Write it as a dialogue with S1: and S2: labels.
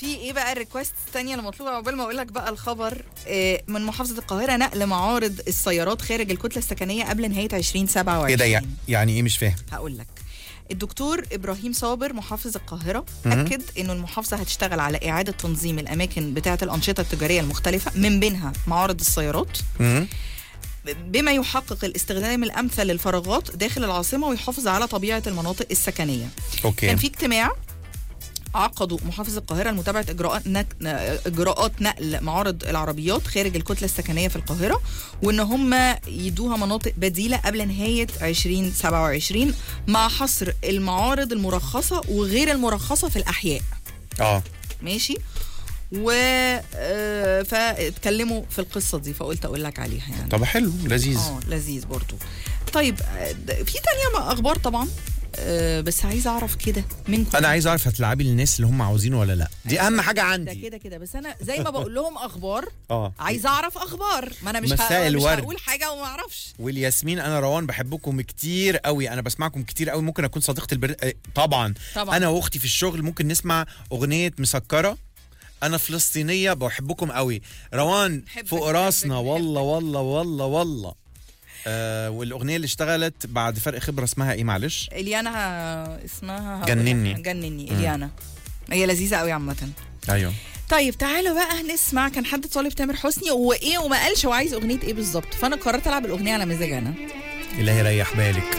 S1: في ايه بقى الريكوست الثانيه المطلوبه عقبال ما اقول لك بقى الخبر آه، من محافظه القاهره نقل معارض السيارات خارج الكتله السكنيه قبل نهايه 2027
S2: ايه ده يع- يعني ايه مش فاهم
S1: هقول لك الدكتور ابراهيم صابر محافظ القاهره
S2: مهم.
S1: اكد انه المحافظه هتشتغل على اعاده تنظيم الاماكن بتاعه الانشطه التجاريه المختلفه من بينها معارض السيارات
S2: مم.
S1: بما يحقق الاستخدام الامثل للفراغات داخل العاصمه ويحافظ على طبيعه المناطق السكنيه
S2: اوكي
S1: كان في اجتماع عقدوا محافظ القاهره لمتابعه اجراءات نك... اجراءات نقل معارض العربيات خارج الكتله السكنيه في القاهره وان هم يدوها مناطق بديله قبل نهايه 2027 مع حصر المعارض المرخصه وغير المرخصه في الاحياء
S2: اه
S1: ماشي و آه، فاتكلموا في القصه دي فقلت اقول لك عليها يعني
S2: طب حلو لذيذ
S1: اه لذيذ برضو طيب آه، د- في تانية اخبار طبعا آه، بس عايزه اعرف كده منكم
S2: انا عايز اعرف هتلعبي للناس اللي هم عاوزينه ولا لا دي اهم حاجه
S1: ده
S2: عندي
S1: كده كده بس انا زي ما بقول لهم اخبار
S2: اه
S1: عايزه اعرف اخبار ما انا مش
S2: مساء
S1: ه- مش
S2: الورد.
S1: هقول حاجه وما اعرفش
S2: والياسمين انا روان بحبكم كتير قوي انا بسمعكم كتير قوي ممكن اكون صديقه البر... آه، طبعا
S1: طبعا
S2: انا واختي في الشغل ممكن نسمع اغنيه مسكره انا فلسطينيه بحبكم قوي روان
S1: بحبك،
S2: فوق
S1: بحبك،
S2: راسنا
S1: بحبك.
S2: والله والله والله والله آه والاغنيه اللي اشتغلت بعد فرق خبره اسمها ايه معلش
S1: اليانا اسمها هقول
S2: جنني.
S1: لك. جنني اليانا هي لذيذه قوي عامه
S2: ايوه
S1: طيب تعالوا بقى نسمع كان حد طالب تامر حسني وايه وما قالش هو عايز اغنيه ايه بالظبط فانا قررت العب الاغنيه على مزاج انا
S2: الهي ريح بالك